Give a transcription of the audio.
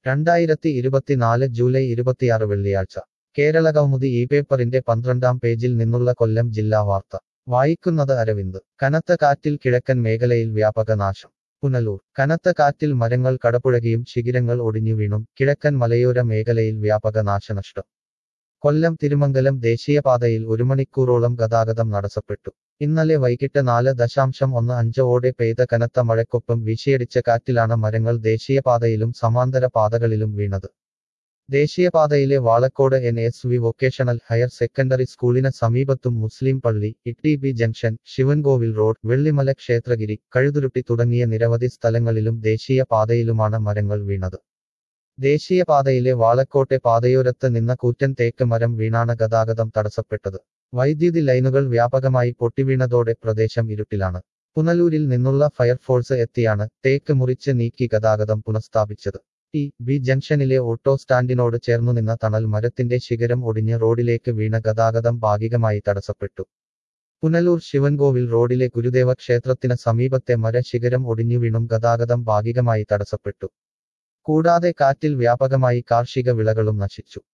രണ്ടായിരത്തി ഇരുപത്തിനാല് ജൂലൈ ഇരുപത്തിയാറ് വെള്ളിയാഴ്ച കേരള കൗമുദി ഈ പേപ്പറിന്റെ പന്ത്രണ്ടാം പേജിൽ നിന്നുള്ള കൊല്ലം ജില്ലാ വാർത്ത വായിക്കുന്നത് അരവിന്ദ് കനത്ത കാറ്റിൽ കിഴക്കൻ മേഖലയിൽ വ്യാപക നാശം പുനലൂർ കനത്ത കാറ്റിൽ മരങ്ങൾ കടപുഴകിയും ശിഖിരങ്ങൾ ഒടിഞ്ഞു വീണും കിഴക്കൻ മലയോര മേഖലയിൽ വ്യാപക നാശനഷ്ടം കൊല്ലം തിരുമംഗലം ദേശീയപാതയിൽ ഒരു മണിക്കൂറോളം ഗതാഗതം തടസ്സപ്പെട്ടു ഇന്നലെ വൈകിട്ട് നാല് ദശാംശം ഒന്ന് അഞ്ചോടെ പെയ്ത കനത്ത മഴക്കൊപ്പം വീശിയടിച്ച കാറ്റിലാണ് മരങ്ങൾ ദേശീയപാതയിലും സമാന്തര പാതകളിലും വീണത് ദേശീയപാതയിലെ Valakode N S V vocational higher secondary സ്കൂളിന് സമീപത്തും മുസ്ലിം പള്ളി T B junction Sivankovil road Vellimala Kshethragiri Kazhuthurutty തുടങ്ങിയ നിരവധി സ്ഥലങ്ങളിലും ദേശീയപാതയിലുമാണ് മരങ്ങൾ വീണത് ദേശീയപാതയിലെ വാളക്കോട്ടെ പാതയോരത്ത് നിന്ന കൂറ്റൻ തേക്ക് മരം വീണാണ് ഗതാഗതം തടസ്സപ്പെട്ടത് വൈദ്യുതി ലൈനുകൾ വ്യാപകമായി പൊട്ടിവീണതോടെ പ്രദേശം ഇരുട്ടിലാണ് പുനലൂരിൽ നിന്നുള്ള ഫയർഫോഴ്സ് എത്തിയാണ് തേക്ക് മുറിച്ച് നീക്കി ഗതാഗതം പുനഃസ്ഥാപിച്ചത് ടി ബി ജംഗ്ഷനിലെ ഓട്ടോ സ്റ്റാൻഡിനോട് ചേർന്നു നിന്ന തണൽ മരത്തിന്റെ ശിഖരം ഒടിഞ്ഞ് റോഡിലേക്ക് വീണ ഗതാഗതം ഭാഗികമായി തടസ്സപ്പെട്ടു പുനലൂർ ശിവൻകോവിൽ റോഡിലെ ഗുരുദേവ ക്ഷേത്രത്തിന് സമീപത്തെ മര ശിഖരം ഒടിഞ്ഞു വീണും ഗതാഗതം ഭാഗികമായി തടസ്സപ്പെട്ടു കൂടാതെ കാറ്റിൽ വ്യാപകമായി കാർഷിക വിളകളും നശിച്ചു